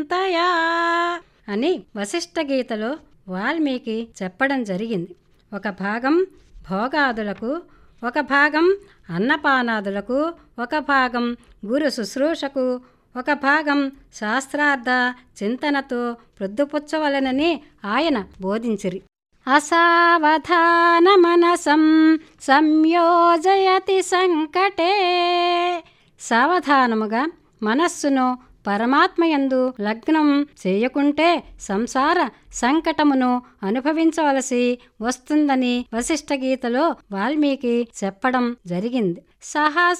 చింతయా అని వశిష్ఠ గీతలో వాల్మీకి చెప్పడం జరిగింది ఒక భాగం భోగాదులకు ఒక భాగం అన్నపానాదులకు ఒక భాగం గురు శుశ్రూషకు ఒక భాగం శాస్త్రార్థ చింతనతో ప్రొద్దుపుచ్చవలనని ఆయన బోధించిరి అసావధాన మనసం సంయోజయతి సంకటే సావధానముగా మనస్సును పరమాత్మయందు లగ్నం చేయకుంటే సంసార సంకటమును అనుభవించవలసి వస్తుందని వశిష్ఠ గీతలో వాల్మీకి చెప్పడం జరిగింది సహా